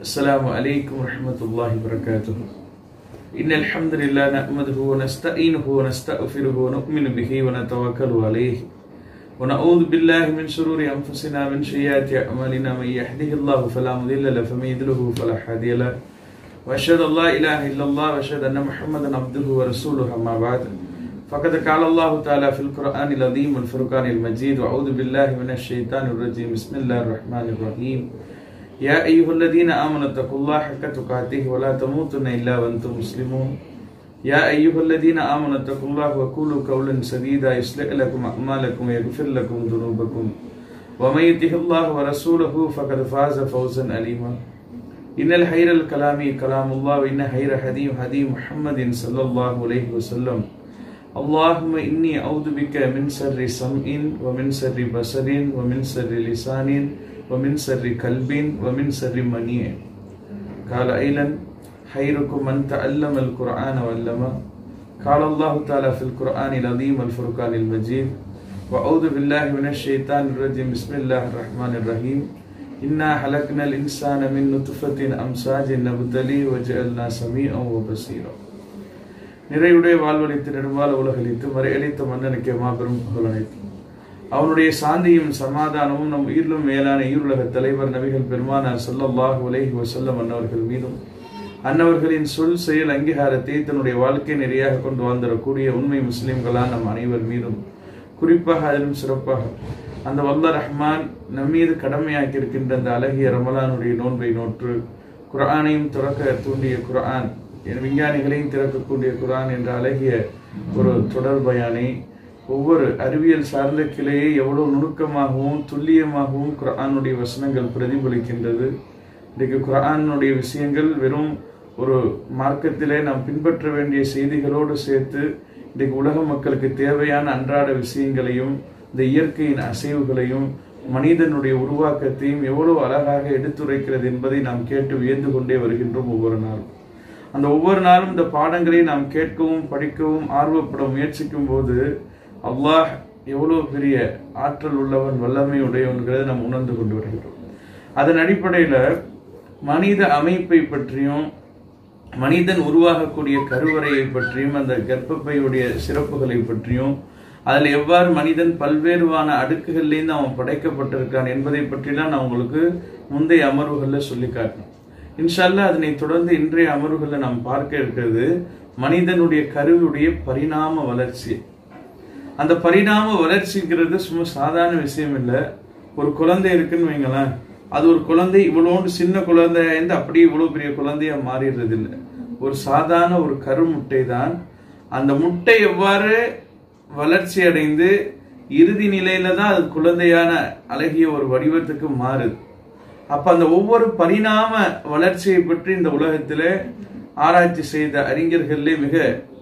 السلام عليكم ورحمة الله وبركاته إن الحمد لله نحمده ونستعينه ونستغفره ونؤمن به ونتوكل عليه ونعوذ بالله من شرور أنفسنا من سيئات أعمالنا من يهده الله فلا مضل له فمن يضلله فلا هادي له وأشهد أن لا إله إلا الله وأشهد أن محمدا عبده ورسوله أما بعد فقد قال الله تعالى في القرآن العظيم والفرقان المجيد وأعوذ بالله من الشيطان الرجيم بسم الله الرحمن الرحيم يا أيها الذين آمنوا اتقوا الله حق تقاته ولا تموتن إلا وأنتم مسلمون يا أيها الذين آمنوا اتقوا الله وقولوا قولا سديدا يصلح لكم أعمالكم ويغفر لكم ذنوبكم ومن يطع الله ورسوله فقد فاز فوزا أليما إن الخير الكلام كلام الله وإن خير حديث حديث محمد صلى الله عليه وسلم اللهم إني أعوذ بك من شر سمع ومن شر بصر ومن شر لسان ومن شر قلب ومن شر منيع قال أيضا خيركم من تعلم القرآن وعلمه قال الله تعالى في القرآن العظيم الفرقان المجيد وأعوذ بالله من الشيطان الرجيم بسم الله الرحمن الرحيم إنا خلقنا الإنسان من نطفة أمساج نبتلي وجعلنا سميعا وبصيرا நிறைவுடைய வாழ்வழித்து நெடுமால உலகளித்து மறையளித்த மன்னனுக்கு மாபெரும் புகழனைத்து அவனுடைய சாந்தியும் சமாதானமும் நம் உயிரிலும் மேலான ஈருலக தலைவர் நபிகள் பெருமானார் சொல்லல்லாஹ் உலகி வசல்லம் அன்னவர்கள் மீதும் அன்னவர்களின் சொல் செயல் அங்கீகாரத்தை தன்னுடைய வாழ்க்கை நெறியாக கொண்டு வந்திடக்கூடிய உண்மை முஸ்லிம்களால் நம் அனைவர் மீதும் குறிப்பாக அதிலும் சிறப்பாக அந்த வல்ல ரஹ்மான் நம்மீது கடமையாக்கி இருக்கின்ற அந்த அழகிய ரமலானுடைய நோன்பை நோற்று குரானையும் துறக்க தூண்டிய குரான் விஞ்ஞானிகளையும் திறக்கக்கூடிய குரான் என்ற அழகிய ஒரு தொடர் பயானை ஒவ்வொரு அறிவியல் சார்ந்த கிளையை எவ்வளவு நுணுக்கமாகவும் துல்லியமாகவும் குரானுடைய வசனங்கள் பிரதிபலிக்கின்றது இன்றைக்கு குரானுடைய விஷயங்கள் வெறும் ஒரு மார்க்கத்திலே நாம் பின்பற்ற வேண்டிய செய்திகளோடு சேர்த்து இன்றைக்கு உலக மக்களுக்கு தேவையான அன்றாட விஷயங்களையும் இந்த இயற்கையின் அசைவுகளையும் மனிதனுடைய உருவாக்கத்தையும் எவ்வளவு அழகாக எடுத்துரைக்கிறது என்பதை நாம் கேட்டு வியந்து கொண்டே வருகின்றோம் ஒவ்வொரு நாளும் அந்த ஒவ்வொரு நாளும் இந்த பாடங்களை நாம் கேட்கவும் படிக்கவும் ஆர்வப்பட முயற்சிக்கும் போது அல்லாஹ் எவ்வளவு பெரிய ஆற்றல் உள்ளவன் வல்லமை உடையவன்கிறத நாம் உணர்ந்து கொண்டு வருகிறோம் அதன் அடிப்படையில் மனித அமைப்பை பற்றியும் மனிதன் உருவாகக்கூடிய கருவறையை பற்றியும் அந்த கர்ப்பப்பையுடைய சிறப்புகளை பற்றியும் அதில் எவ்வாறு மனிதன் பல்வேறுவான அடுக்குகள்லேருந்து அவன் படைக்கப்பட்டிருக்கான் என்பதை பற்றிலாம் நான் உங்களுக்கு முந்தைய அமர்வுகளில் சொல்லி காட்டினோம் இன்ஷால்லா அதனை தொடர்ந்து இன்றைய அமர்வுகளில் நாம் பார்க்க இருக்கிறது மனிதனுடைய கருவுடைய பரிணாம வளர்ச்சி அந்த பரிணாம வளர்ச்சிங்கிறது சும்மா சாதாரண விஷயம் இல்லை ஒரு குழந்தை இருக்குன்னு வைங்களேன் அது ஒரு குழந்தை இவ்வளோண்டு சின்ன குழந்தையா இருந்து அப்படியே இவ்வளோ பெரிய குழந்தையா மாறிடுறது இல்லை ஒரு சாதாரண ஒரு கருமுட்டை தான் அந்த முட்டை எவ்வாறு வளர்ச்சி அடைந்து இறுதி நிலையில தான் அது குழந்தையான அழகிய ஒரு வடிவத்துக்கு மாறுது அப்ப அந்த ஒவ்வொரு பரிணாம வளர்ச்சியை பற்றி இந்த உலகத்துல ஆராய்ச்சி செய்த அறிஞர்களே மிக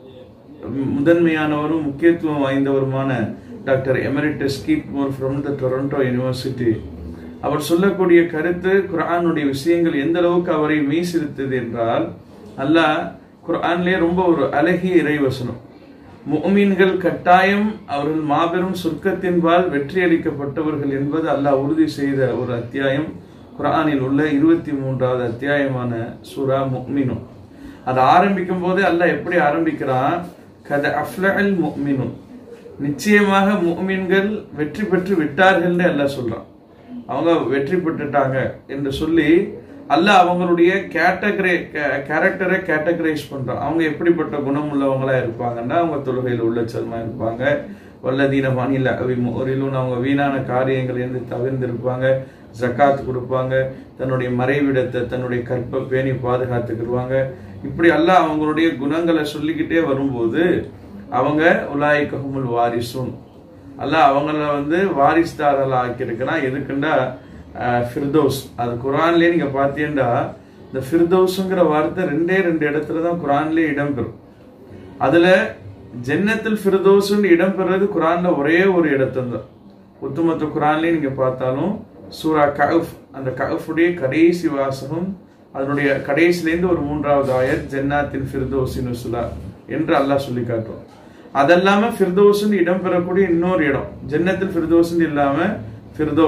முதன்மையானவரும் முக்கியத்துவம் வாய்ந்தவருமான doctor emeritus Keith Moore from the Toronto university அவர் சொல்லக்கூடிய கருத்து குரானுடைய விஷயங்கள் எந்த அளவுக்கு அவரை மெய்சிருத்தது என்றால் அல்லாஹ் குரான்லேயே ரொம்ப ஒரு அழகிய இறைவசனம் முமீன்கள் கட்டாயம் அவர்கள் மாபெரும் சொர்க்கத்தின்பால் வெற்றி அளிக்கப்பட்டவர்கள் என்பது அல்லாஹ் உறுதி செய்த ஒரு அத்தியாயம் குரானில் உள்ள இருபத்தி மூன்றாவது அத்தியாயமான சுரா முக்மினும் அதை ஆரம்பிக்கும் போதே அல்லாஹ் எப்படி ஆரம்பிக்கிறான் கத அஃப்லல் முக்மினும் நிச்சயமாக முக்மீன்கள் வெற்றி பெற்று விட்டார்கள் அல்லாஹ் சொல்றான் அவங்க வெற்றி பெற்றுட்டாங்க என்று சொல்லி அல்ல அவங்களுடைய கேட்டகரி கேரக்டரை கேட்டகரைஸ் பண்றான் அவங்க எப்படிப்பட்ட குணம் உள்ளவங்களா இருப்பாங்கன்னா அவங்க தொழுகையில் உள்ளச்சலமா இருப்பாங்க வல்லதீன மாநில முறையிலும் அவங்க வீணான காரியங்கள் தவிர்ந்திருப்பாங்க ஜக்காத் கொடுப்பாங்க தன்னுடைய மறைவிடத்தை தன்னுடைய கற்பை பேணி பாதுகாத்துக்கிடுவாங்க இப்படி அல்ல அவங்களுடைய குணங்களை சொல்லிக்கிட்டே வரும்போது அவங்க உலாய் கஹமுல் வாரிசும் அல்ல அவங்கள வந்து வாரிஸ்தாரல் ஆக்கியிருக்கிறான் எதுக்குண்டா ஃபிர்தோஸ் அது குரான்லேயே நீங்க பார்த்தீங்கன்னா இந்த ஃபிர்தோஸுங்கிற வார்த்தை ரெண்டே ரெண்டு இடத்துல தான் குரான்லேயே இடம்பெறும் அதுல ஜென்னத்தில் ஃபிர்தோஸ்ன்னு இடம்பெறது குரான்ல ஒரே ஒரு இடத்துல தான் ஒத்துமொத்த குரான்லேயே நீங்க பார்த்தாலும் சூரா கஃப் அந்த கஃபுடைய கடைசி வாசகம் அதனுடைய கடைசிலேருந்து ஒரு மூன்றாவது ஆயர் ஜென்னாத்தின் ஃபிர்தோசின் சுலா என்று அல்லாஹ் சொல்லி காட்டுவோம் அதெல்லாம ஃபிர்தோஸ்ன்னு இடம்பெறக்கூடிய இன்னொரு இடம் ஜென்னத்தில் ஃபிர்தோஸ்ன்னு இல்லாம ஃபிர்தோஸ்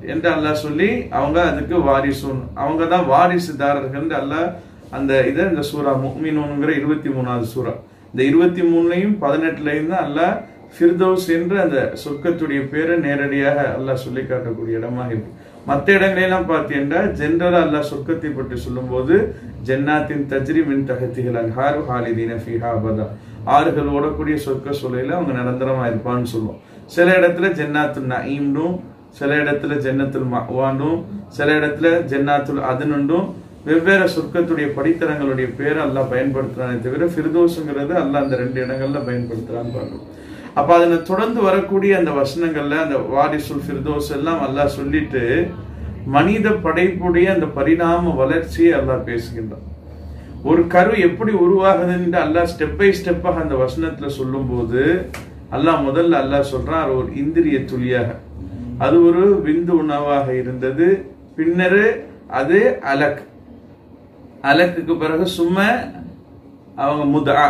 என்று அல்லாஹ் சொல்லி அவங்க அதுக்கு வாரிசுன் அவங்க தான் வாரிசுதாரர்கள் அல்லாஹ் அந்த இதை இந்த சூரா முக்மினோங்கிற இருபத்தி மூணாவது சூரா இந்த இருபத்தி மூணுலையும் பதினெட்டுலையும் தான் அல்லாஹ் ஃபிர்தௌஸ் என்று அந்த சொர்க்கத்துடைய பேரை நேரடியாக அல்லாஹ் சொல்லி காட்டக்கூடிய இடமாக இருக்கு மற்ற இடங்களெல்லாம் பார்த்தீங்கன்னா ஜென்ரலா அல்லாஹ் சொர்க்கத்தை பற்றி சொல்லும்போது ஜென்னாத்தின் தஜ்ரி மின் தகத்திகள் அன்ஹாரு ஹாலிதீன ஃபீஹா அபதா ஆறுகள் ஓடக்கூடிய சொர்க்க சூழலில் அவங்க நிரந்தரமா இருப்பான்னு சொல்லுவோம் சில இடத்துல ஜென்னாத்துல் நஈம்னும் சில இடத்துல ஜன்னத்துல் மஹ்வானும் சில இடத்துல ஜென்னாத்துல் அதனுண்டும் வெவ்வேறு சொர்க்கத்துடைய படித்தரங்களுடைய பேரை அல்லாஹ் பயன்படுத்துறானே தவிர ஃபிர்தோஸுங்கிறது அல்லாஹ் அந்த ரெண்டு இடங்கள்ல பயன்படுத்துறான்னு பார்க்கணும் அப்ப அதுல தொடர்ந்து வரக்கூடிய அந்த வசனங்கள்ல அந்த வாரிசுல் ஃபிர்தோஸ் எல்லாம் அல்லாஹ் சொல்லிட்டு மனித படைப்புடைய அந்த பரிணாம வளர்ச்சியை அல்லாஹ் பேசுகின்றான் ஒரு கரு எப்படி உருவாகுதுன்னு அல்லாஹ் ஸ்டெப் பை ஸ்டெப்பாக அந்த வசனத்துல சொல்லும்போது அல்லாஹ் முதல்ல அல்லாஹ் சொல்றான் அது ஒரு இந்திரிய துளியாக அது ஒரு விந்து உணவாக இருந்தது பின்னரு அது அலக் அலக்குக்கு பிறகு சும்மா அவங்க முதா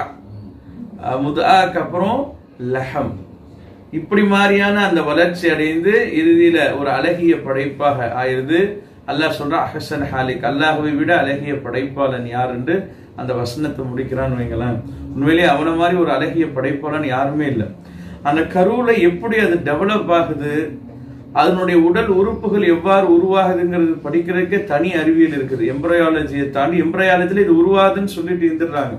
முதாக்கு அப்புறம் லஹம் இப்படி மாதிரியான அந்த வளர்ச்சி அடைந்து இறுதியில ஒரு அழகிய படைப்பாக ஆயிருது அல்லாஹ் சொல்ற அஹசன் ஹாலிக் அல்லாஹுவை விட அழகிய படைப்பாளன் யார் என்று அந்த வசனத்தை முடிக்கிறான்னு வைங்களேன் உண்மையிலேயே அவனை மாதிரி ஒரு அழகிய படைப்பாளன் யாருமே இல்லை அந்த கருவுல எப்படி அது டெவலப் ஆகுது அதனுடைய உடல் உறுப்புகள் எவ்வாறு உருவாகுதுங்கிறது படிக்கிறதுக்கே தனி அறிவியல் இருக்குது எம்ப்ரையாலஜியை தாண்டி எம்ப்ரையாலஜில இது உருவாதுன்னு சொல்லிட்டு இருந்துடுறாங்க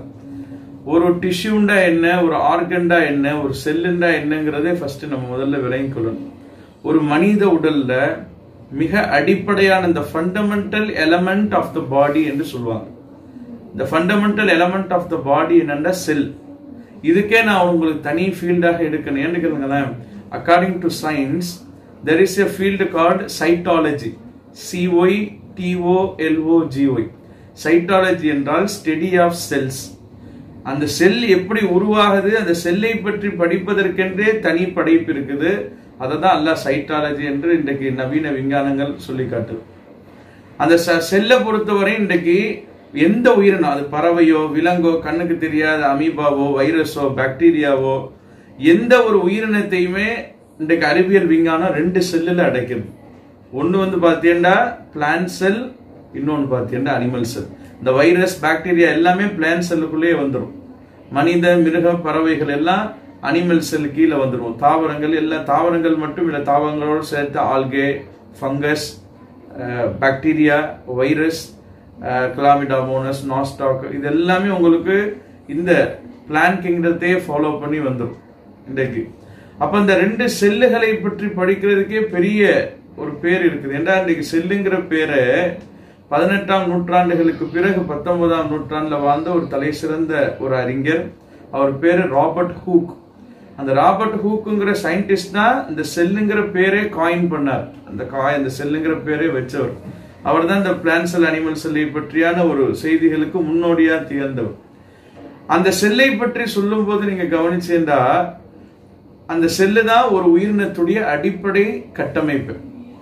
ஒரு டிஷ்யூண்டா என்ன ஒரு ஆர்கன்டா என்ன ஒரு செல்லுண்டா என்னங்கிறதே ஃபர்ஸ்ட் நம்ம முதல்ல விளங்கிக் கொள்ளணும் ஒரு மனித உடல்ல மிக அடிப்படையான இந்த fundamental element of the body என்று சொல்லுவாங்க இந்த fundamental element of the body என்னன்னா செல் இதுக்கே நான் உங்களுக்கு தனி ஃபீல்டாக எடுக்கணும் ஏன்னு கேளுங்களேன் according to science there is a field called cytology C Y T O L O G Y cytology என்றால் ஸ்டடி ஆஃப் செல்ஸ் அந்த செல் எப்படி உருவாகுது அந்த செல்லை பற்றி படிப்பதற்கென்றே தனி படைப்பு இருக்குது அதை தான் அல்லாஹ் சைட்டாலஜி என்று இன்றைக்கு நவீன விஞ்ஞானங்கள் சொல்லி காட்டுது அந்த செல்லை பொறுத்தவரை இன்றைக்கு எந்த உயிரினம் அது பறவையோ விலங்கோ கண்ணுக்கு தெரியாத அமீபாவோ வைரஸோ பாக்டீரியாவோ எந்த ஒரு உயிரினத்தையுமே இன்றைக்கு அறிவியல் விஞ்ஞானம் ரெண்டு செல்லில் அடைக்குது ஒன்று வந்து பார்த்தீங்கன்னா பிளான்ட் செல் இன்னொன்று பார்த்தீங்கன்னா அனிமல் செல் இந்த வைரஸ் பாக்டீரியா எல்லாமே பிளான்ட் செல்லுக்குள்ளேயே வந்துடும் மனித மிருக பறவைகள் எல்லாம் அனிமல் செல் கீழே வந்துடும் தாவரங்கள் எல்லாம் தாவரங்கள் மட்டும் இல்லை தாவரங்களோடு சேர்த்து algae fungus bacteria virus chlamydomonas nostoc இது எல்லாமே உங்களுக்கு இந்த பிளான் கிங்டத்தையே ஃபாலோ பண்ணி வந்துடும் இன்றைக்கு அப்ப இந்த ரெண்டு செல்லுகளை பற்றி படிக்கிறதுக்கே பெரிய ஒரு பேர் இருக்குது ஏன்னா இன்னைக்கு செல்லுங்கிற பேரை பதினெட்டாம் நூற்றாண்டுகளுக்கு பிறகு பத்தொன்பதாம் நூற்றாண்டுல வாழ்ந்த ஒரு தலை சிறந்த ஒரு அறிஞர் அவர் பேரு ராபர்ட் ஹூக் அந்த ராபர்ட் ஹூக்குங்கிற சயின்டிஸ்ட் தான் இந்த செல்லுங்கிற பேரே காயின் பண்ணார் அந்த காய் அந்த செல்லுங்கிற பேரே வச்சவர் அவர் தான் இந்த பிளான் செல் அனிமல் செல்லை பற்றியான ஒரு செய்திகளுக்கு முன்னோடியா திகழ்ந்தவர் அந்த செல்லை பற்றி சொல்லும் போது நீங்க கவனிச்சேண்டா அந்த செல்லு தான் ஒரு உயிரினத்துடைய அடிப்படை கட்டமைப்பு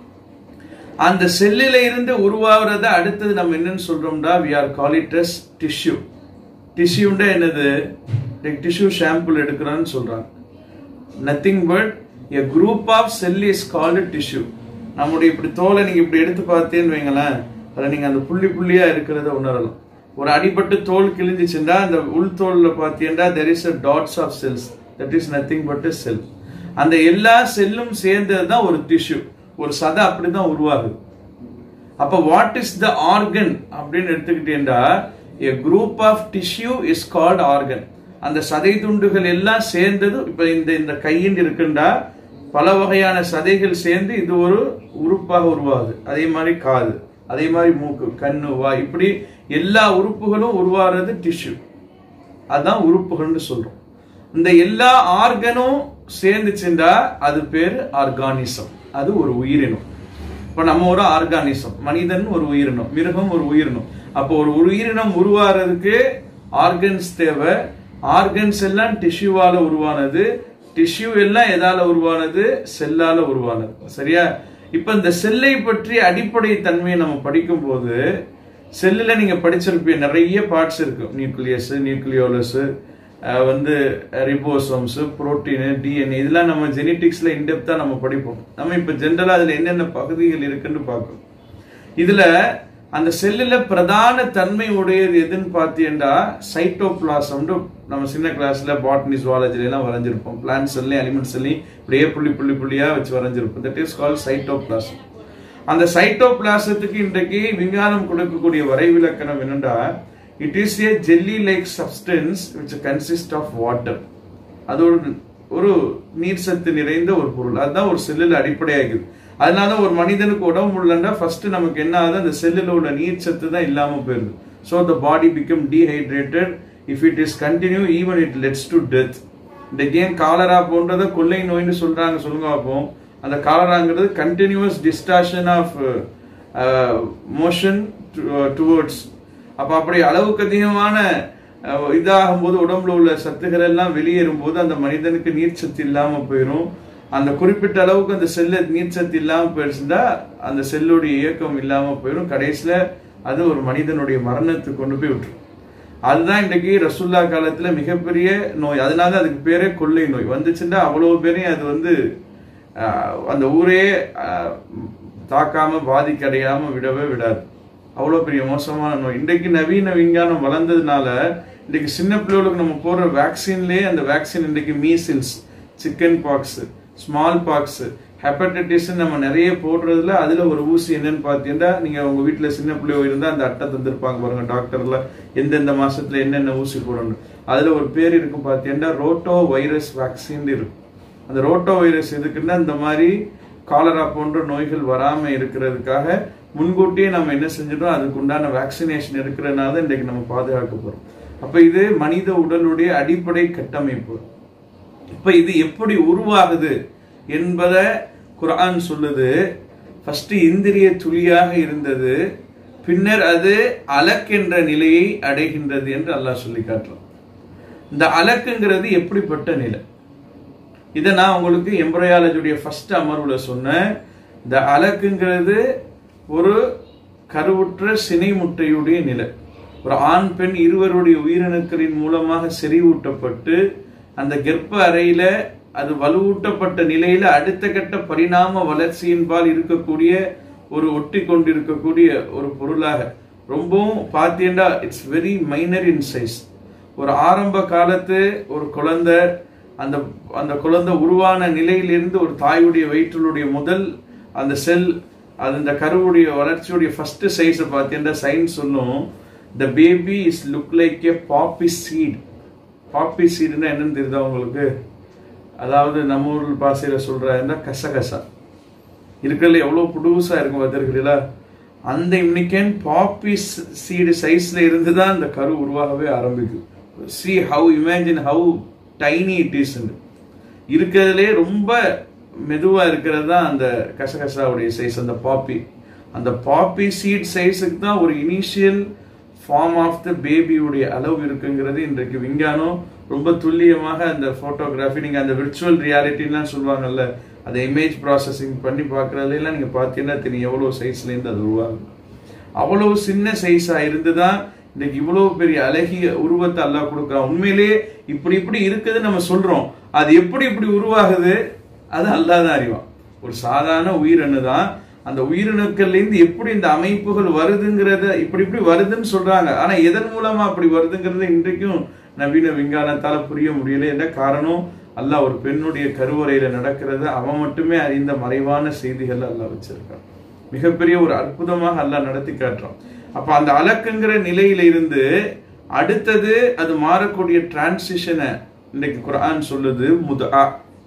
அந்த செல்லில இருந்து உருவாகிறத அடுத்தது நம்ம என்னன்னு சொல்றோம்டா we are call it as tissue டிஷ்யூண்டா என்னது டிஷ்யூ ஷாம்பிள் எடுக்கிறான்னு சொல்றாங்க nothing but a group of cell is called tissue நம்முடைய இப்படி தோலை நீங்க இப்படி எடுத்து பார்த்தேன்னு வைங்களேன் அதில் நீங்க அந்த புள்ளி புள்ளியா இருக்கிறத உணரலாம் ஒரு அடிபட்டு தோல் கிழிஞ்சிச்சுன்னா அந்த உள் தோல்ல பார்த்தீங்கன்னா there is a dots of cells that is nothing but cell அந்த எல்லா செல்லும் சேர்ந்தது தான் ஒரு டிஷ்யூ ஒரு சதை அப்படிதான் உருவாகுது அப்ப வாட் இஸ் த ஆர்கன் அப்படின்னு எடுத்துக்கிட்டேன்டா a group of tissue is called organ அந்த சதை துண்டுகள் எல்லாம் சேர்ந்தது இப்ப இந்த இந்த கையின் இருக்குண்டா பல வகையான சதைகள் சேர்ந்து இது ஒரு உறுப்பாக உருவாகுது அதே மாதிரி காது அதே மாதிரி மூக்கு கண்ணு வாய் இப்படி எல்லா உறுப்புகளும் உருவாகிறது டிஷ்யூ அதான் உறுப்புகள்னு சொல்றோம் இந்த எல்லா ஆர்கனும் சேர்ந்துச்சுண்டா அது பேரு ஆர்கானிசம் அது ஒரு உயிரினம் இப்ப நம்ம ஒரு ஆர்கானிசம் மனிதன் ஒரு உயிரினம் மிருகம் ஒரு உயிரினம் அப்போ ஒரு உயிரினம் உருவாகிறதுக்கு ஆர்கன்ஸ் தேவை ஆர்கன்ஸ் எல்லாம் டிஷ்யூவால உருவானது டிஷ்யூ எல்லாம் எதால உருவானது செல்லால உருவானது சரியா இப்ப இந்த செல்லை பற்றி அடிப்படை தன்மையை நம்ம படிக்கும் போது செல்லுல நீங்க படிச்சிருப்பீங்க நிறைய பார்ட்ஸ் இருக்கு நியூக்ளியஸ் நியூக்ளியோலஸ் அஹ், வந்து ரிபோசோம்ஸ் புரோட்டீன் டிஎன்ஏ இதெல்லாம் நம்ம ஜெனட்டிக்ஸ்ல இன்டெப்தா நம்ம படிப்போம் நம்ம இப்ப ஜென்ரலா அதுல என்னென்ன பகுதிகள் இருக்குன்னு பார்க்கணும் இதுல அந்த செல்லுல பிரதான தன்மை உடையது எதுன்னு பார்த்தீங்கன்னா சைட்டோபிளாசம்னு நம்ம சின்ன கிளாஸ்ல பாட்னி ஜுவாலஜில எல்லாம் வரைஞ்சிருப்போம் பிளான்ட் செல்லையும் அலிமெண்ட் செல்லையும் இப்படியே புள்ளி புள்ளி புள்ளியா வச்சு வரைஞ்சிருப்போம் தட் இஸ் கால் சைட்டோபிளாசம் அந்த சைட்டோபிளாசத்துக்கு இன்றைக்கு விஞ்ஞானம் கொடுக்கக்கூடிய வரைவிலக்கணம் என்னன்னா it is a jelly like substance which consist of water அது ஒரு ஒரு நீர் சத்து நிறைந்த ஒரு பொருள் அதுதான் ஒரு செல்லில் அடிப்படையாகுது அதனால ஒரு மனிதனுக்கு உடம்பு இல்லைன்னா ஃபர்ஸ்ட் நமக்கு என்ன ஆகுது அந்த செல்லில் உள்ள நீர் சத்து தான் இல்லாம போயிருது so the body become dehydrated if it is continue even it lets to death இந்த கேம் காலரா போன்றதை கொள்ளை நோய்னு சொல்றாங்க சொல்லுங்க பார்ப்போம் அந்த காலராங்கிறது continuous distortion of motion towards அப்ப அப்படி அளவுக்கு அதிகமான அஹ், இதாகும் போது உடம்புல உள்ள சத்துக்கள் எல்லாம் வெளியேறும் போது அந்த மனிதனுக்கு நீர் சத்து இல்லாம போயிடும் அந்த குறிப்பிட்ட அளவுக்கு அந்த செல்ல நீர் சத்து இல்லாம போயிருந்தா அந்த செல்லுடைய இயக்கம் இல்லாம போயிடும் கடைசியில அது ஒரு மனிதனுடைய மரணத்துக்கு கொண்டு போய் விட்டுரும் அதுதான் இன்றைக்கு ரசுல்லா காலத்துல மிகப்பெரிய நோய் அதனால அதுக்கு பேரே கொள்ளை நோய் வந்துச்சுன்னா அவ்வளவு பேரையும் அது வந்து ஆஹ், அந்த ஊரே ஆஹ், தாக்காம பாதிக்கடையாம விடவே விடாது அவ்வளவு பெரிய மோசமான நோய் இன்றைக்கு நவீன விஞ்ஞானம் வளர்ந்ததுனால இன்றைக்கு சின்ன பிள்ளைகளுக்கு நம்ம போடுற வேக்சின்லயே அந்த வேக்சின் இன்றைக்கு measles chicken pox small pox hepatitis நம்ம நிறைய போடுறதுல அதுல ஒரு ஊசி என்னன்னு பார்த்தீங்கன்னா நீங்க உங்க வீட்டுல சின்ன பிள்ளையோ இருந்தா அந்த அட்டை தந்திருப்பாங்க பாருங்க டாக்டர்ல எந்தெந்த மாசத்துல என்னென்ன ஊசி போடணும் அதுல ஒரு பேர் இருக்கும் பார்த்தீங்கன்னா ரோட்டோ வைரஸ் வேக்சின் இருக்கும் அந்த ரோட்டோ வைரஸ் எதுக்குன்னா இந்த மாதிரி காலரா போன்ற நோய்கள் வராம இருக்கிறதுக்காக முன்கூட்டியே நம்ம என்ன செஞ்சிட்டோம் அதுக்கு உண்டான வேக்சினேஷன் இருக்கிறதுனால தான் இன்றைக்கு நம்ம பாதுகாக்க போறோம் அப்ப இது மனித உடலுடைய அடிப்படை கட்டமைப்பு இப்ப இது எப்படி உருவாகுது என்பதை குர்ஆன் சொல்லுது ஃபர்ஸ்ட் இந்திரிய துளியாக இருந்தது பின்னர் அது அலக் என்ற நிலையை அடைகின்றது என்று அல்லாஹ் சொல்லி காட்டுறான் இந்த அலக்குங்கிறது எப்படிப்பட்ட நிலை இதை நான் உங்களுக்கு எம்பரையாலஜியுடைய ஃபர்ஸ்ட் அமர்வுல சொன்னேன் இந்த அலக்குங்கிறது ஒரு கருவுற்ற சினை முட்டையுடைய நிலை ஒரு ஆண் பெண் இருவருடைய உயிரணுக்களின் மூலமாக செறிவூட்டப்பட்டு அந்த கர்ப்ப அறையில அது வலுவூட்டப்பட்ட நிலையில அடுத்த கட்ட பரிணாம வளர்ச்சியின்பால் இருக்கக்கூடிய ஒரு ஒட்டி கொண்டிருக்கக்கூடிய ஒரு பொருளாக ரொம்பவும் பார்த்தீங்கன்னா it's very minor in size ஒரு ஆரம்ப காலத்து ஒரு குழந்தை அந்த அந்த குழந்தை உருவான நிலையிலிருந்து ஒரு தாயுடைய வயிற்றுடைய முதல் அந்த செல் அது இந்த கருவுடைய வளர்ச்சியுடைய ஃபர்ஸ்ட் சைஸை பார்த்தீங்கன்னா சயின்ஸ் சொல்லும் the baby is look like a poppy seed poppy சீடுன்னா என்னன்னு தெரியுதா உங்களுக்கு அதாவது நம்ம ஊர் பாஷையில சொல்றாருன்னா கசகசா இருக்கிறதுல எவ்வளவு புதுசா இருக்கும் பார்த்துருக்கிறீங்களா அந்த இன்னைக்கேன் பாப்பி சீடு சைஸ்ல இருந்து தான் இந்த கரு உருவாகவே ஆரம்பிக்கும் see how imagine how tiny it is இருக்கிறதுலே ரொம்ப மெதுவா இருக்கிறது தான் அந்த கசகசாவுடைய சைஸ் அந்த பாப்பி அந்த பாப்பி சீட் சைஸுக்கு தான் ஒரு இனிஷியல் ஃபார்ம் ஆஃப் த பேபியுடைய அளவு இருக்குங்கிறது இன்றைக்கு விஞ்ஞானம் ரொம்ப துல்லியமாக அந்த போட்டோகிராஃபி நீங்க அந்த விர்ச்சுவல் ரியாலிட்டிலாம் சொல்லுவாங்கல்ல அதை இமேஜ் ப்ராசஸிங் பண்ணி பார்க்கறதுல எல்லாம் நீங்க பார்த்தீங்கன்னா தெரியும் எவ்வளவு சைஸ்ல இருந்து அது உருவாகும் அவ்வளவு சின்ன சைஸா இருந்துதான் இன்னைக்கு இவ்வளவு பெரிய அழகிய உருவத்தை அல்லாஹ் கொடுக்குறான் உண்மையிலேயே இப்படி இப்படி இருக்குதுன்னு நம்ம சொல்றோம் அது எப்படி இப்படி உருவாகுது அது அல்லாஹ் தான் அறிவான் ஒரு சாதாரண உயிரணு தான் அந்த உயிரணுக்கள்ல இருந்து எப்படி இந்த அமைப்புகள் வருதுங்கிறத இப்படி இப்படி வருதுன்னு சொல்றாங்க ஆனா எதன் மூலமா அப்படி வருதுங்கிறது இன்றைக்கும் நவீன விஞ்ஞானத்தால புரிய முடியல என்ன காரணம் அல்லாஹ் ஒரு பெண்ணுடைய கருவறையில நடக்கிறது அவன் மட்டுமே அறிந்த மறைவான செய்திகள் அல்லாஹ் வச்சிருக்கான் மிகப்பெரிய ஒரு அற்புதமாக அல்லாஹ் நடத்தி காட்டுறான் அப்ப அந்த அலக்குங்கிற நிலையில இருந்து அடுத்தது அது மாறக்கூடிய டிரான்சிஷனை இன்னைக்கு குர்ஆன் சொல்லுது முதா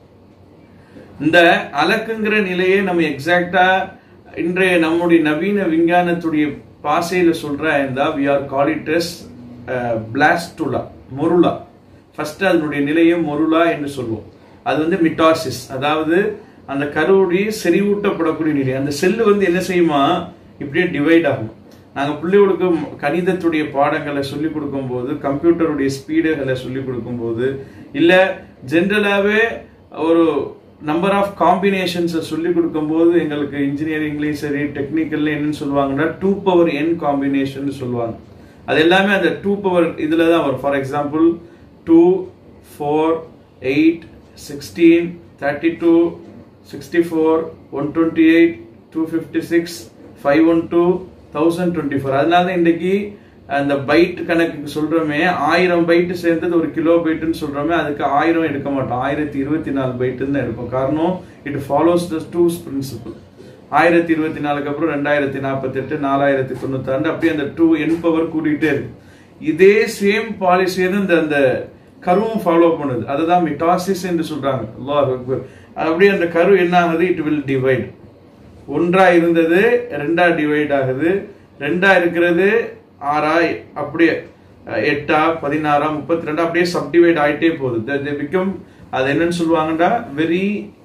இந்த அலக்குங்கிற நிலையை நம்ம எக்ஸாக்டா இன்றைய நம்முடைய நவீன விஞ்ஞானத்துடைய பாசையில சொல்ற இருந்தா we are call it as blastula morula first அதனுடைய நிலையை மொருலா என்று சொல்லுவோம் அது வந்து மிட்டாசிஸ் அதாவது அந்த கருவுடைய செறிவூட்டப்படக்கூடிய நிலை அந்த செல்லு வந்து என்ன செய்யுமா இப்படியே டிவைட் ஆகும் நாங்க பிள்ளைகளுக்கு கணிதத்துடைய பாடங்களை சொல்லி கொடுக்கும்போது கம்ப்யூட்டருடைய ஸ்பீடுகளை சொல்லி கொடுக்கும்போது இல்ல ஜென்ரலாவே ஒரு நம்பர் ஆஃப் காம்பினேஷன்ஸை சொல்லி கொடுக்கும்போது எங்களுக்கு இன்ஜினியரிங்லேயும் சரி டெக்னிக்கல்ல என்னன்னு சொல்லுவாங்கன்னா டூ பவர் என் காம்பினேஷன் சொல்லுவாங்க அது எல்லாமே அந்த டூ பவர் இதுல தான் வரும் for example two four eight sixteen thirty two sixty four one twenty eight two fifty six five one two thousand twenty four அதனால தான் இன்றைக்கி அந்த பைட் கணக்குக்கு சொல்றோமே ஆயிரம் பைட்டு சேர்ந்தது ஒரு கிலோ பைட்டுன்னு சொல்றோமே அதுக்கு ஆயிரம் எடுக்க மாட்டோம் ஆயிரத்தி இருபத்தி நாலு பைட்டுன்னு தான் எடுப்போம் காரணம் it follows the two's principle ஆயிரத்தி இருபத்தி நாலுக்கு அப்புறம் ரெண்டாயிரத்தி நாற்பத்தி எட்டு நாலாயிரத்தி தொண்ணூத்தாண்டு அப்படியே அந்த டூ என் பவர் கூட்டிகிட்டே இருக்கு இதே சேம் பாலிசியை இந்த அந்த கருவும் ஃபாலோ பண்ணுது அதுதான் மிட்டாசிஸ் என்று சொல்றாங்க அல்லாஹ் அக்பர் அப்படியே அந்த கரு என்ன ஆகுது இட் வில் டிவைட் ஒன்றா இருந்தது ரெண்டா டிவைட் ஆகுது ரெண்டா இருக்கிறது ஆறா அப்படியே எட்டா பதினாறா முப்பத்தி ரெண்டா அப்படியே சப்டிவைட் ஆயிட்டே போகுது பிகம் அது என்னன்னு சொல்லுவாங்கடா வெரி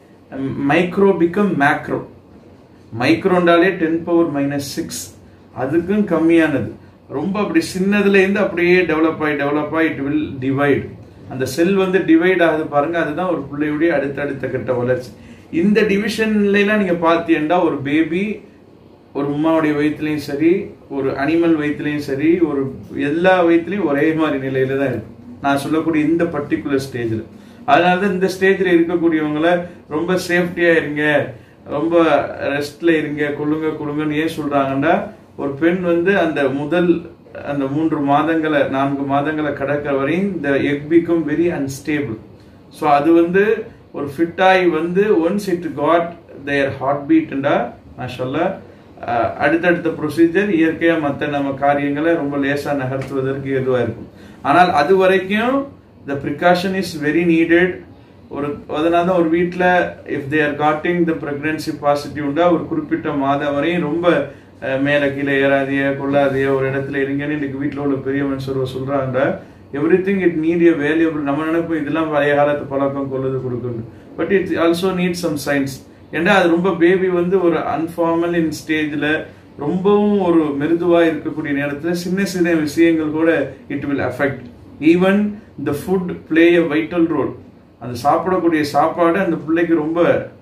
மைக்ரோ பிகம் மேக்ரோ மைக்ரோண்டாலே டென் பவர் மைனஸ் சிக்ஸ் அதுக்கும் கம்மியானது ரொம்ப அப்படி சின்னதுல இருந்து அப்படியே டெவலப் ஆகி டெவலப் ஆகி இட் வில் டிவைட் அந்த செல் வந்து டிவைட் ஆகுது பாருங்க அதுதான் ஒரு பிள்ளையுடைய அடுத்தடுத்த கட்ட வளர்ச்சி இந்த டிவிஷன்லாம் நீங்க பார்த்தீங்கன்னா ஒரு பேபி ஒரு உமாவுடைய வயிற்றுலையும் சரி ஒரு அனிமல் வயிற்றுலையும் சரி ஒரு எல்லா வயிற்றுலையும் ஒரே மாதிரி நிலையில தான் இருக்கும் நான் சொல்லக்கூடிய இந்த பர்டிகுலர் ஸ்டேஜில் அதனால தான் இந்த ஸ்டேஜில் இருக்கக்கூடியவங்கள ரொம்ப சேஃப்டியா இருங்க ரொம்ப ரெஸ்ட்ல இருங்க கொள்ளுங்க கொடுங்கன்னு ஏன் சொல்றாங்கன்னா ஒரு பெண் வந்து அந்த முதல் அந்த மூன்று மாதங்களை நான்கு மாதங்களை கடக்கிற வரையும் இந்த egg become very unstable so அது வந்து ஒரு ஃபிட்டாகி வந்து once it got there heart பீட்டுண்டா மாஷல்லா அடுத்தடுத்த ப்ரொசீஜர் இயற்கையாக மற்ற நம்ம காரியங்களை ரொம்ப லேசாக நகர்த்துவதற்கு எதுவாக இருக்கும் ஆனால் அது வரைக்கும் the precaution is very needed ஒரு அதனால தான் ஒரு வீட்டில் if they are getting the pregnancy பாசிட்டிவ்னா ஒரு குறிப்பிட்ட மாதம் வரையும் ரொம்ப மேலே கீழே ஏறாதிய கொள்ளாதிய ஒரு இடத்துல இருங்கன்னு இன்னைக்கு வீட்டில் உள்ள பெரிய மனுஷர் சொல்கிறாங்க every thing it need a valuable நம்ம நினைப்போம் இதெல்லாம் பழைய காலத்து பழக்கம் கொள்ளுது கொடுக்குது but it's also need some science ஏன்னா அது ரொம்ப பேபி வந்து ஒரு அன்ஃபார்மல் இன் ஸ்டேஜில் ரொம்பவும் ஒரு மெருதுவாக இருக்கக்கூடிய நேரத்தில் சின்ன சின்ன விஷயங்கள் கூட இட் வில் அஃபெக்ட் ஈவன் இந்த food play a vital role அந்த சாப்பிடக்கூடிய சாப்பாடு அந்த பிள்ளைக்கு ரொம்ப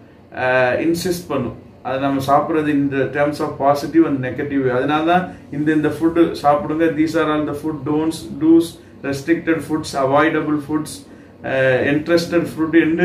இன்சிஸ்ட் பண்ணும் அது நம்ம சாப்பிட்றது இந்த terms of positive and negative அதனால தான் இந்த இந்த ஃபுட்டு சாப்பிடுங்க these are all the food don'ts dos restricted foods avoidable foods interested food என்று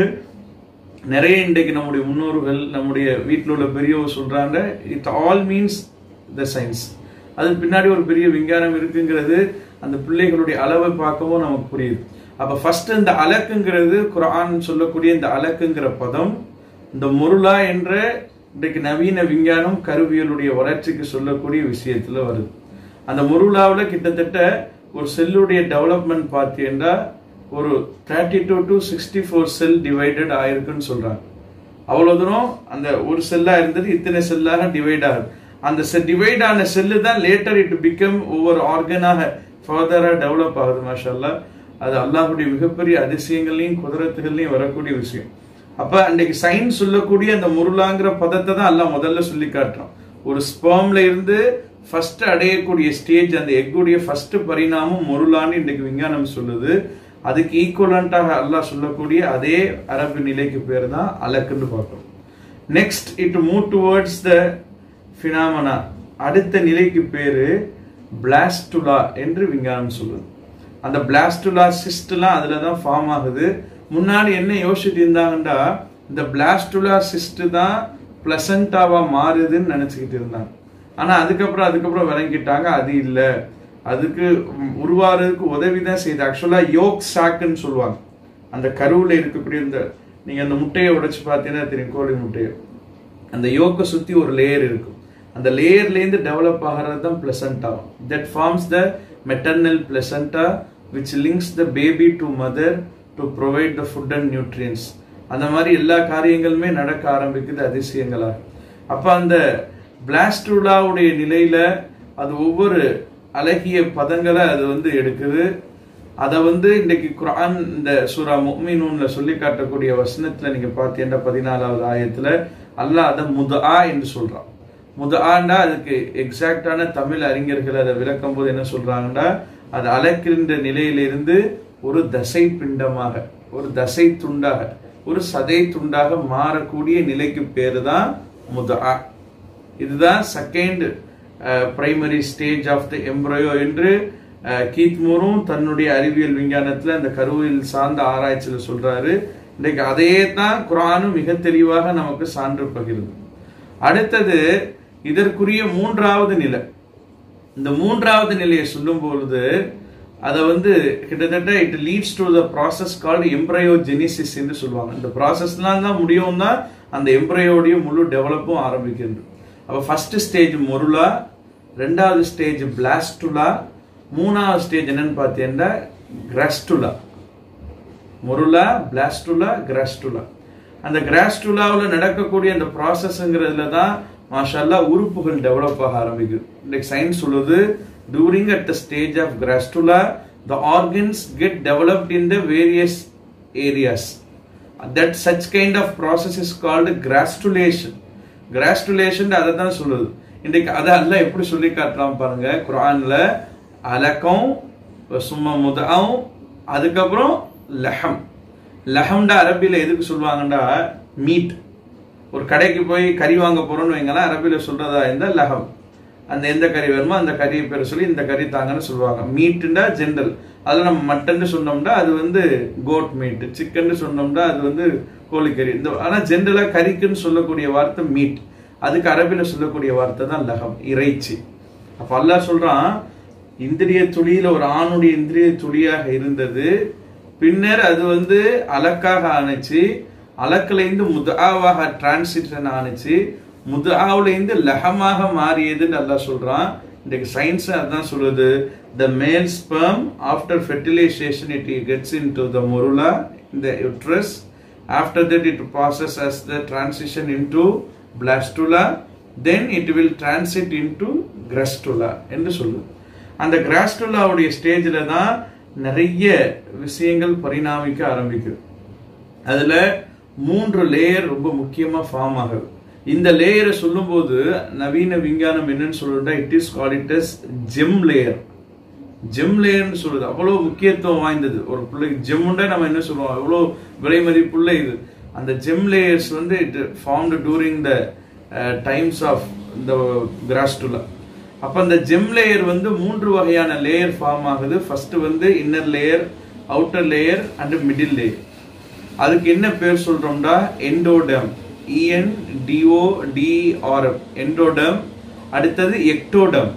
நிறைய இன்றைக்கு நம்முடைய முன்னோர்கள் நம்முடைய வீட்டில் உள்ள பெரியவர் சொல்றாங்க it all means the science அது பின்னாடி ஒரு பெரிய விஞ்ஞானம் இருக்குங்கிறது அந்த பிள்ளைகளுடைய அளவை பார்க்கவும் நமக்கு புரியுது அப்ப ஃபர்ஸ்ட் இந்த அலக்குங்கிறது குரான் சொல்லக்கூடிய இந்த அலக்குங்கிற பதம் இந்த முருளா என்ற இன்றைக்கு நவீன விஞ்ஞானம் கருவியலுடைய வளர்ச்சிக்கு சொல்லக்கூடிய விஷயத்துல வருது அந்த முருளாவில் கிட்டத்தட்ட ஒரு செல்லுடைய டெவலப்மெண்ட் பார்த்தீங்கன்னா ஒரு thirty two to sixty four cell divided ஆயிருக்குன்னு சொல்றாங்க அவ்வளவு தூரம் அந்த ஒரு செல்லா இருந்தது இத்தனை செல்லாக டிவைட் ஆகுது அந்த டிவைட் ஆன செல்லு தான் லேட்டர் இட் பிகம் ஒவ்வொரு ஆர்கனாக ஃபர்தரா டெவலப் ஆகுது மாஷல்லா அது அல்லாஹுடைய மிகப்பெரிய அதிசயங்கள்லையும் குதிரத்துகள்லையும் வரக்கூடிய விஷயம் அப்ப அன்றைக்கு சயின்ஸ் சொல்லக்கூடிய அந்த முருளாங்கிற பதத்தை தான் அல்லாஹ் முதல்ல சொல்லி காட்டுறோம் ஒரு ஸ்பேம்ல இருந்து ஃபர்ஸ்ட் அடையக்கூடிய ஸ்டேஜ் அந்த எக்குடைய ஃபர்ஸ்ட் பரிணாமம் முருளான்னு இன்றைக்கு விஞ்ஞானம் சொல்லுது அதுக்கு ஈக்குவலண்டாக அல்லாஹ் சொல்லக்கூடிய அதே அரபு நிலைக்கு பேர் தான் அலக்குன்னு பார்க்கணும் next it move towards the phenomena அடுத்த நிலைக்கு பேரு பிளாஸ்டுலா என்று விஞ்ஞானம் சொல்லுது அந்த பிளாஸ்டுலா சிஸ்ட்லாம் அதுல தான் ஃபார்ம் ஆகுது முன்னாடி என்ன யோசிச்சுட்டு இருந்தாங்கன்னா இந்த பிளாஸ்டுலா சிஸ்ட் தான் பிளசண்டாவா மாறுதுன்னு நினைச்சுக்கிட்டு இருந்தாங்க ஆனா அதுக்கப்புறம் அதுக்கப்புறம் விளங்கிட்டாங்க அது இல்லை அதுக்கு உருவாறதுக்கு உதவி தான் செய்யுது ஆக்சுவலா யோக் சாக்குன்னு சொல்லுவாங்க அந்த கருவில் இருக்கக்கூடிய இந்த நீங்க அந்த முட்டையை உடைச்சு பார்த்தீங்கன்னா தெரியும் கோழி முட்டையை அந்த யோக்கை சுத்தி ஒரு லேயர் இருக்கும் அந்த லேயர்லேருந்து டெவலப் ஆகிறது தான் placenta that forms the maternal placenta which links the baby to mother to provide the food and nutrients அந்த மாதிரி எல்லா காரியங்களுமே நடக்க ஆரம்பிக்குது அதிசயங்களாக அப்போ அந்த பிளாஸ்டுலாவுடைய நிலையில அது ஒவ்வொரு அழகிய பதங்களை அது வந்து எடுக்குது அதை வந்து இன்னைக்கு குரான் இந்த சூரா முக்மினூன்ல சொல்லி காட்டக்கூடிய வசனத்துல நீங்க பார்த்தீங்கன்னா பதினாலாவது ஆயத்துல அல்லாஹ் அதை முதஆ என்று சொல்றான் முதஆண்டா அதுக்கு எக்ஸாக்டான தமிழ் அறிஞர்கள் அதை விளக்கும் போது என்ன சொல்றாங்கன்னா அது அலக்கின்ற நிலையிலிருந்து ஒரு தசை பிண்டமாக ஒரு தசை துண்டாக ஒரு சதை துண்டாக மாறக்கூடிய நிலைக்கு பேரு தான் முதஆ இதுதான் second primary stage of the embryo என்று அஹ், கீத் மூரும் தன்னுடைய அறிவியல் விஞ்ஞானத்துல அந்த கருவில் சார்ந்த ஆராய்ச்சியில சொல்றாரு இன்றைக்கு அதே தான் குரானும் மிக தெளிவாக நமக்கு சான்று பகிர்ந்து அடுத்தது இதற்குரிய மூன்றாவது நிலை இந்த மூன்றாவது நிலையை சொல்லும் பொழுது அதை வந்து கிட்டத்தட்ட it leads to the process called embryogenesis என்று சொல்லுவாங்க இந்த ப்ராசஸ்லாம் தான் முடியும் தான் அந்த எம்ப்ரயோடைய முழு டெவலப்பும் ஆரம்பிக்கிறது அப்போ ஃபர்ஸ்ட் ஸ்டேஜ் மொருலா ரெண்டாவது ஸ்டேஜ் பிளாஸ்டுலா மூணாவது ஸ்டேஜ் என்னன்னு பார்த்தீங்கன்னா கிராஸ்டுலா மொருலா பிளாஸ்டுலா கிராஸ்டுலா அந்த கிராஸ்டுலாவில் நடக்கக்கூடிய அந்த ப்ராசஸ்ங்கிறதுல தான் மாஷல்லா உறுப்புகள் டெவலப் ஆக ஆரம்பிக்குது லைக் சயின்ஸ் சொல்லுது during at the stage of gastrula the organs get developed in the various areas that such kind of process is called gastrulation gastrulation அதை தான் சொல்லுது இன்றைக்கு அதை அல்ல எப்படி சொல்லி காட்டலாம் பாருங்க குரான்ல அலக்கம் சும்மா முதம் அதுக்கப்புறம் லஹம் லஹம்டா அரபியில் எதுக்கு சொல்லுவாங்கடா மீட் ஒரு கடைக்கு போய் கறி வாங்க போறோம்னு வைங்களேன் அரபியில் சொல்றதா இருந்தால் லஹம் அந்த எந்த கறி வேணுமோ அந்த கறியை பேர் சொல்லி இந்த கறி தாங்கன்னு சொல்லுவாங்க மீட்டுண்டா ஜென்ரல் அதில் நம்ம மட்டன் சொன்னோம்னா அது வந்து கோட் மீட் சிக்கன் சொன்னோம்னா அது வந்து கோழிக்கறி இந்த ஆனால் ஜென்ரலாக கறிக்குன்னு சொல்லக்கூடிய வார்த்தை மீட் அதுக்கு அரபியில் சொல்லக்கூடிய வார்த்தை தான் லகம் இறைச்சி அப்போ அல்லாஹ் சொல்றான் இந்திரிய துளியில ஒரு ஆணுடைய இந்திரிய துளியாக இருந்தது பின்னர் அது வந்து அலக்காக ஆணுச்சு அலக்கிலேருந்து முதாவாக டிரான்சிஷன் ஆணுச்சு முதாவிலேருந்து லஹமாக மாறியதுன்னு அல்லாஹ் சொல்றான் இன்றைக்கு சயின்ஸ் அதான் சொல்லுது the male sperm after fertilization it gets into the morula இந்த uterus after that it passes as the transition into blastula then it will transit into gastrula என்று சொல்லுது அந்த கிராஸ்டுலாவுடைய ஸ்டேஜில் தான் நிறைய விஷயங்கள் பரிணாமிக்க ஆரம்பிக்குது அதுல மூன்று லேயர் ரொம்ப முக்கியமா ஃபார்ம் ஆகுது இந்த லேயரை சொல்லும்போது நவீன விஞ்ஞானம் என்னன்னு சொல்லுறா it is call it as germ layer germ லேயர்னு சொல்றது அவ்வளோ முக்கியத்துவம் வாய்ந்தது ஒரு பிள்ளைக்கு ஜெம்முண்டா நம்ம என்ன சொல்லுவோம் எவ்வளோ விலை மதிப்புள்ள இது அந்த ஜெம் லேயர்ஸ் வந்து it formed during the times of இந்த கிராஸ்டுலா அப்ப அந்த ஜெம் லேயர் வந்து மூன்று வகையான லேயர் ஃபார்ம் ஆகுது ஃபர்ஸ்ட் வந்து inner layer outer layer and middle layer அதுக்கு என்ன பேர் சொல்றோம்டா endoderm E N D O D R M endoderm அடுத்தது ectoderm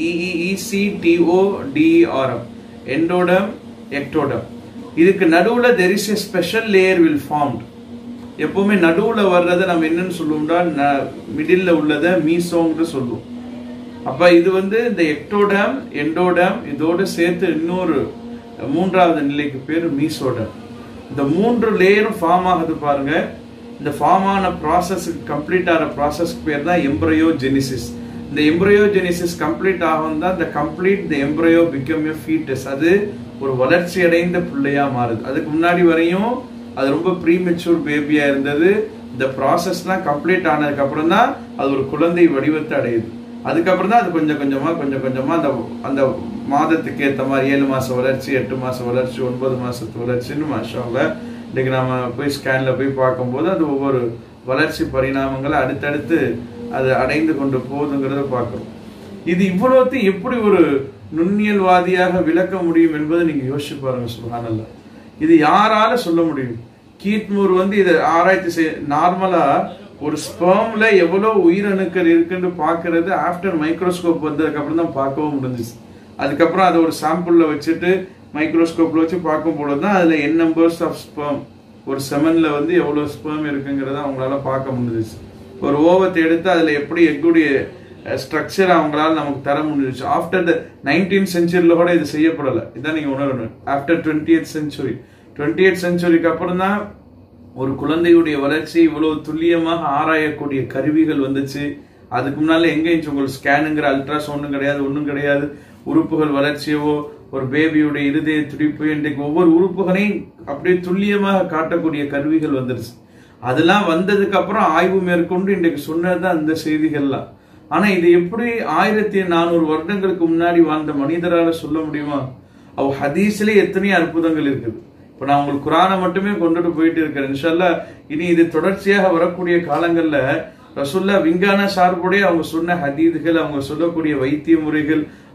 E E E C D O D R M endoderm ectoderm இதுக்கு நடுவுல there is a special layer will formed எப்பவுமே நடுவுல வர்றதை நம்ம என்னன்னு சொல்லுவோம்டா மிடில்ல உள்ளதை மீசோங்கிறது சொல்லுவோம் அப்ப இது வந்து இந்த எக்டோடம் எண்டோடம் இதோடு சேர்த்து இன்னொரு மூன்றாவது நிலைக்கு பேர் மீசோடம் இந்த மூன்று லேயரும் ஃபார்ம் ஆகுது பாருங்க இந்த ஃபார்ம் ஆன ப்ராசஸ்க்கு கம்ப்ளீட் ஆகிற ப்ராசஸ்க்கு பேர் தான் எம்ப்ரையோ ஜெனிசிஸ் இந்த எம்ப்ரையோ ஜெனிசிஸ் கம்ப்ளீட் ஆகும் தான் இந்த complete the embryo become a foetus அது ஒரு வளர்ச்சி அடைந்த பிள்ளையா மாறுது அதுக்கு முன்னாடி வரையும் அது ரொம்ப ப்ரீமெச்சூர் பேபியா இருந்தது இந்த ப்ராசஸ்லாம் கம்ப்ளீட் ஆனதுக்கு அப்புறம் தான் அது ஒரு குழந்தை வடிவத்தை அடையுது அதுக்கப்புறம் தான் அது கொஞ்சம் கொஞ்சமா கொஞ்சம் கொஞ்சமா அந்த அந்த மாதத்துக்கு ஏற்ற மாதிரி ஏழு மாசம் வளர்ச்சி எட்டு மாசம் வளர்ச்சி ஒன்பது மாசத்து வளர்ச்சின்னு மாஷாவில் இன்னைக்கு நம்ம போய் ஸ்கேன்ல போய் பார்க்கும்போது அது ஒவ்வொரு வளர்ச்சி பரிணாமங்களை அடுத்தடுத்து அது அடைந்து கொண்டு போகுதுங்கிறத பார்க்குறோம் இது இவ்வளோத்தையும் எப்படி ஒரு நுண்ணியல்வாதியாக விளக்க முடியும் என்பதை நீங்க யோசிச்சு பாருங்க சுகானல்ல இது யாரால சொல்ல முடியும் கீத்மூர் வந்து இதை ஆராய்ச்சி செய்ய நார்மலா ஒரு ஸ்பெர்ம்ல எவ்வளவு உயிரணுக்கள் இருக்குன்னு பாக்குறது ஆஃப்டர் மைக்ரோஸ்கோப் வந்ததுக்கு அப்புறம் தான் பார்க்கவும் முடிஞ்சிச்சு அதுக்கப்புறம் அதை ஒரு சாம்பிள்ல வச்சுட்டு மைக்ரோஸ்கோப்ல வச்சு பார்க்கும் பொழுது தான் அதுல என் நம்பர்ஸ் ஆஃப் ஸ்பெர்ம் ஒரு செமன்ல வந்து எவ்வளவு ஸ்பெர்ம் இருக்குங்கிறத அவங்களால பார்க்க முடிஞ்சிச்சு ஒரு ஓவத்தை எடுத்து அதுல எப்படி எக்குடைய ஸ்ட்ரக்சர் அவங்களால நமக்கு தர முடிஞ்சிச்சு ஆஃப்டர் த நைன்டீன் செஞ்சுரியில கூட இது செய்யப்படலை இதான் நீங்க உணரணும் after twenty eighth century twenty eighth செஞ்சுரிக்கு அப்புறம் தான் ஒரு குழந்தையுடைய வளர்ச்சி இவ்வளவு துல்லியமாக ஆராயக்கூடிய கருவிகள் வந்துச்சு அதுக்கு முன்னால எங்க இருந்துச்சு உங்களுக்கு ஸ்கேனுங்கிற அல்ட்ராசவுண்டும் கிடையாது ஒன்றும் கிடையாது உறுப்புகள் வளர்ச்சியவோ ஒரு பேபியுடைய இருதய துடிப்பு இன்றைக்கு ஒவ்வொரு உறுப்புகளையும் அப்படியே துல்லியமாக காட்டக்கூடிய கருவிகள் வந்துருச்சு அதெல்லாம் வந்ததுக்கு அப்புறம் ஆய்வு மேற்கொண்டு இன்றைக்கு சொன்னதுதான் இந்த செய்திகள்லாம் ஆனா இது எப்படி ஆயிரத்தி நானூறு வருடங்களுக்கு முன்னாடி வாழ்ந்த மனிதரால சொல்ல முடியுமா அவ ஹதீஸ்ல எத்தனையோ அற்புதங்கள் இருக்குது இப்ப நான் உங்களுக்கு குரானை மட்டுமே கொண்டுட்டு போயிட்டு இருக்கிறேன் இன்ஷால்லா இனி இது தொடர்ச்சியாக வரக்கூடிய காலங்கள்ல ரசுல்லா விஞ்ஞான சார்புடைய அவங்க சொன்ன ஹதீதுகள் அவங்க சொல்லக்கூடிய வைத்திய முறைகள்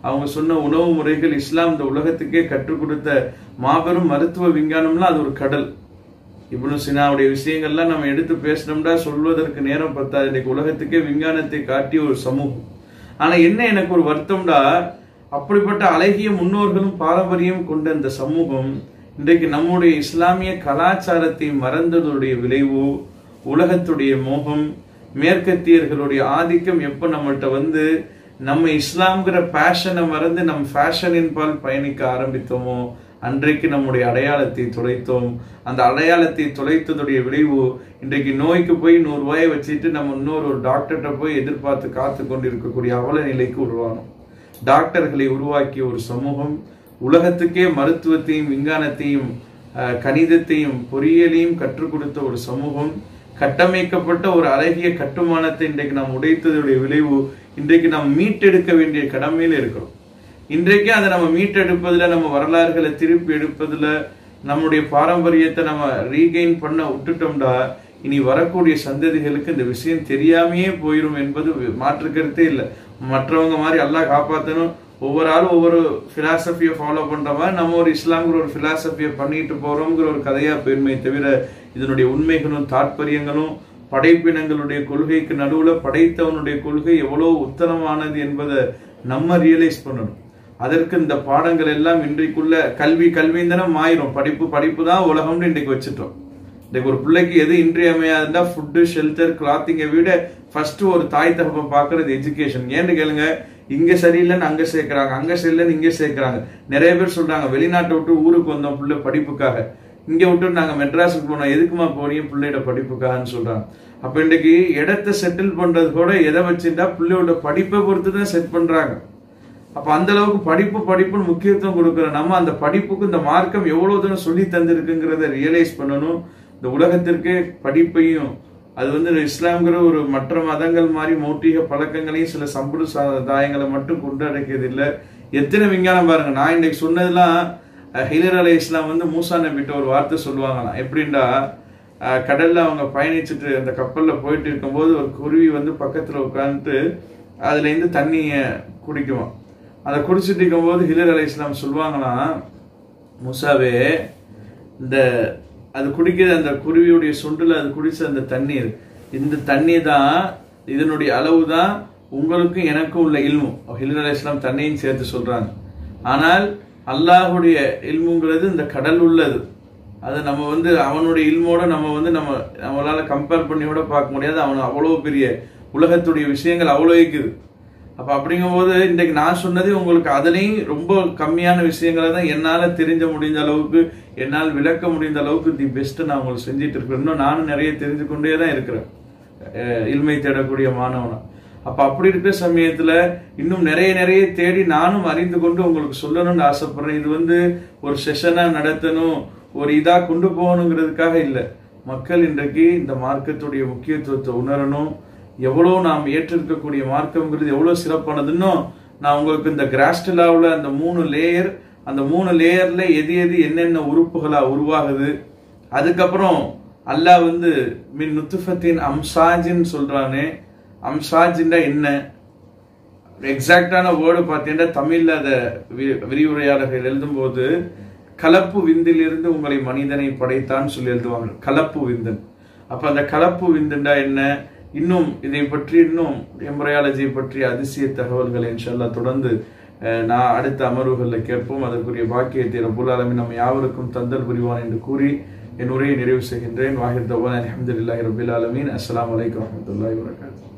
அவங்க சொன்ன உணவு முறைகள் இஸ்லாம் இந்த உலகத்துக்கே கற்றுக் கொடுத்த மாபெரும் மருத்துவ விஞ்ஞானம்லாம் அது ஒரு கடல் இப்னு சினாவுடைய விஷயங்கள்லாம் நம்ம எடுத்து பேசினோம்னா சொல்வதற்கு நேரம் பத்தாது இன்னைக்கு உலகத்துக்கே விஞ்ஞானத்தை காட்டிய ஒரு சமூகம் ஆனா என்ன எனக்கு ஒரு வருத்தம்டா அப்படிப்பட்ட அழகிய முன்னோர்களும் பாரம்பரியம் கொண்ட இந்த சமூகம் இன்றைக்கு நம்முடைய இஸ்லாமிய கலாச்சாரத்தை மறந்ததுடைய விளைவு உலகத்துடைய மோகம் மேற்கத்தியர்களுடைய ஆதிக்கம் எப்ப நம்மள்ட்ட வந்து நம்ம இஸ்லாம்ங்கிற பேஷனை மறந்து நம் ஃபேஷனின் பால் பயணிக்க ஆரம்பித்தோமோ அன்றைக்கு நம்முடைய அடையாளத்தை தொலைத்தோம் அந்த அடையாளத்தை தொலைத்ததுடைய விளைவு இன்றைக்கு நோய்க்கு போய் நூறு ரூபாயை வச்சுட்டு நம்ம இன்னொரு ஒரு டாக்டர்கிட்ட போய் எதிர்பார்த்து காத்து கொண்டிருக்கக்கூடிய அவல நிலைக்கு உருவானோம் டாக்டர்களை உருவாக்கிய ஒரு சமூகம் உலகத்துக்கே மருத்துவத்தையும் விஞ்ஞானத்தையும் அஹ், கணிதத்தையும் பொறியியலையும் கற்றுக் கொடுத்த ஒரு சமூகம் கட்டமைக்கப்பட்ட ஒரு அழகிய கட்டுமானத்தை இன்றைக்கு நாம் உடைத்ததுடைய விளைவு இன்றைக்கு நாம் மீட்டெடுக்க வேண்டிய கடமையில் இருக்கிறோம் இன்றைக்கு அதை நம்ம மீட்டெடுப்பதுல நம்ம வரலாறுகளை திருப்பி எடுப்பதுல நம்முடைய பாரம்பரியத்தை நம்ம ரீகெயின் பண்ண விட்டுட்டோம்டா இனி வரக்கூடிய சந்ததிகளுக்கு இந்த விஷயம் தெரியாமையே போயிடும் என்பது மாற்று கருத்தே இல்லை மற்றவங்க மாதிரி அல்லாஹ் காப்பாத்தணும் ஒவ்வொரு ஆளும் ஒவ்வொரு பிலாசபியை ஃபாலோ பண்ற மாதிரி நம்ம ஒரு இஸ்லாம்ங்கிற ஒரு பிலாசபியை பண்ணிட்டு போறோங்கிற ஒரு கதையா போயிருமே தவிர இதனுடைய உண்மைகளும் தாற்பயங்களும் படைப்பினங்களுடைய கொள்கைக்கு நடுவுல படைத்தவனுடைய கொள்கை எவ்வளவு உத்தரமானது என்பதை நம்ம ரியலைஸ் பண்ணணும் அதற்கு இந்த பாடங்கள் எல்லாம் இன்றைக்குள்ள கல்வி கல்விந்தனம் ஆயிரும் படிப்பு படிப்பு தான் உலகம்னு இன்றைக்கு வச்சுட்டோம் இன்றைக்கு ஒரு பிள்ளைக்கு எது இன்றியமையாதுன்னா ஃபுட்டு ஷெல்டர் கிளாத்திங்கை விட ஃபர்ஸ்ட் ஒரு தாய் தகப்பன் பார்க்கறது எஜுகேஷன் ஏன்னு கேளுங்க இங்க சரியில்லைன்னு அங்க சேர்க்கறாங்க அங்க சரியில்லைன்னு இங்க சேர்க்கறாங்க நிறைய பேர் சொல்றாங்க வெளிநாட்டை விட்டு ஊருக்கு வந்தோம் பிள்ளை படிப்புக்காக இங்க விட்டு நாங்க மெட்ராஸுக்கு போனோம் எதுக்குமா போறீங்க பிள்ளையோட படிப்புக்காகன்னு சொல்றாங்க அப்ப இன்னைக்கு இடத்தை செட்டில் பண்றது கூட எதை வச்சுட்டா பிள்ளையோட படிப்பை பொறுத்து தான் செட் பண்றாங்க அப்ப அந்த அளவுக்கு படிப்பு படிப்புன்னு முக்கியத்துவம் கொடுக்குற நம்ம அந்த படிப்புக்கு இந்த மார்க்கம் எவ்வளவு தூரம் சொல்லி தந்திருக்குங்கிறத ரியலைஸ் பண்ணணும் இந்த உலகத்திற்கே படிப்பையும் அது வந்து இஸ்லாம்ங்கிற ஒரு மற்ற மதங்கள் மாதிரி மௌட்டிக பழக்கங்களையும் சில சம்புடு சாதாயங்களை மட்டும் கொண்டு அடைக்கிறது இல்லை எத்தனை விஞ்ஞானம் பாருங்க நான் இன்னைக்கு சொன்னதெல்லாம் அஹ், ஹிலர் அலை இஸ்லாம் வந்து மூசா நபிட்ட ஒரு வார்த்தை சொல்லுவாங்களாம் எப்படின்னா அஹ், கடல்ல அவங்க பயணிச்சுட்டு அந்த கப்பல்ல போயிட்டு இருக்கும்போது ஒரு குருவி வந்து பக்கத்துல உட்காந்துட்டு அதுல இருந்து தண்ணிய குடிக்குமா அதை குடிச்சிட்டு இருக்கும்போது ஹிலர் அலை இஸ்லாம் சொல்லுவாங்களாம் முசாவே இந்த அது குடிக்கிற அந்த குருவியுடைய சுண்டுல அது குடிச்ச அந்த தண்ணீர் இந்த தண்ணி தான் இதனுடைய அளவு தான் உங்களுக்கும் எனக்கும் உள்ள இல்மு ஹிலர் அலை இஸ்லாம் தண்ணியும் சேர்த்து சொல்றாங்க ஆனால் அல்லாஹுடைய இல்முங்கிறது இந்த கடல் உள்ளது அது நம்ம வந்து அவனுடைய இல்மோட நம்ம வந்து நம்ம நம்மளால கம்பேர் பண்ணி கூட பார்க்க முடியாது அவன் அவ்வளோ பெரிய உலகத்துடைய விஷயங்கள் அவ்வளோ இருக்குது அப்ப அப்படிங்கும்போது இன்றைக்கு நான் சொன்னது உங்களுக்கு அதுலயும் ரொம்ப கம்மியான விஷயங்களை தான் என்னால தெரிஞ்ச முடிந்த அளவுக்கு என்னால் விளக்க முடிந்த அளவுக்கு தி பெஸ்ட் நான் உங்களுக்கு செஞ்சுட்டு இருக்கிறேன் இன்னும் நானும் நிறைய தெரிஞ்சு கொண்டே தான் இருக்கிறேன் அஹ் இல்மை தேடக்கூடிய மாணவனா அப்ப அப்படி இருக்கிற சமயத்துல இன்னும் நிறைய நிறைய தேடி நானும் அறிந்து கொண்டு உங்களுக்கு சொல்லணும்னு ஆசைப்படுறேன் இது வந்து ஒரு செஷனா நடத்தணும் ஒரு இதா கொண்டு போகணுங்கிறதுக்காக இல்லை மக்கள் இன்றைக்கு இந்த மார்க்கத்துடைய முக்கியத்துவத்தை உணரணும் எவ்வளவு நாம் ஏற்றிருக்கக்கூடிய மார்க்கம்ங்கிறது எவ்வளவு சிறப்பானதுன்னு நான் உங்களுக்கு இந்த கிராஸ்டலாவில் அந்த மூணு லேயர் அந்த மூணு லேயர்ல எது எது என்னென்ன உறுப்புகளா உருவாகுது அதுக்கப்புறம் அல்லாஹ் வந்து மின் நுத்துஃபத்தின் அம்சாஜின்னு சொல்றானே அம்சாஜின்னா என்ன எக்ஸாக்டான வேர்டு பார்த்தீங்கன்னா தமிழ்ல அதை வி- விரிவுரையாளர்கள் எழுதும்போது கலப்பு விந்திலிருந்து உங்களை மனிதனை படைத்தான்னு சொல்லி எழுதுவாங்க கலப்பு விந்தன் அப்ப அந்த கலப்பு விந்துண்டா என்ன இன்னும் இதை பற்றி இன்னும் எம்பரையாலஜியை பற்றி அதிசய தகவல்களை இன்ஷால்லா தொடர்ந்து அஹ், நான் அடுத்த அமர்வுகளில் கேட்போம் அதற்குரிய பாக்கியத்தை ரபுல் ஆலமீன் நம்ம யாவருக்கும் தந்தல் புரிவான் என்று கூறி என் உரையை நிறைவு செய்கின்றேன் வாஹிர் தவான் அலமதுல்லாஹி ரபுல் ஆலமீன் அஸ்ஸலாமு அலைக்கும் வரஹ்மத்துல்லாஹி வபரகாத்துஹு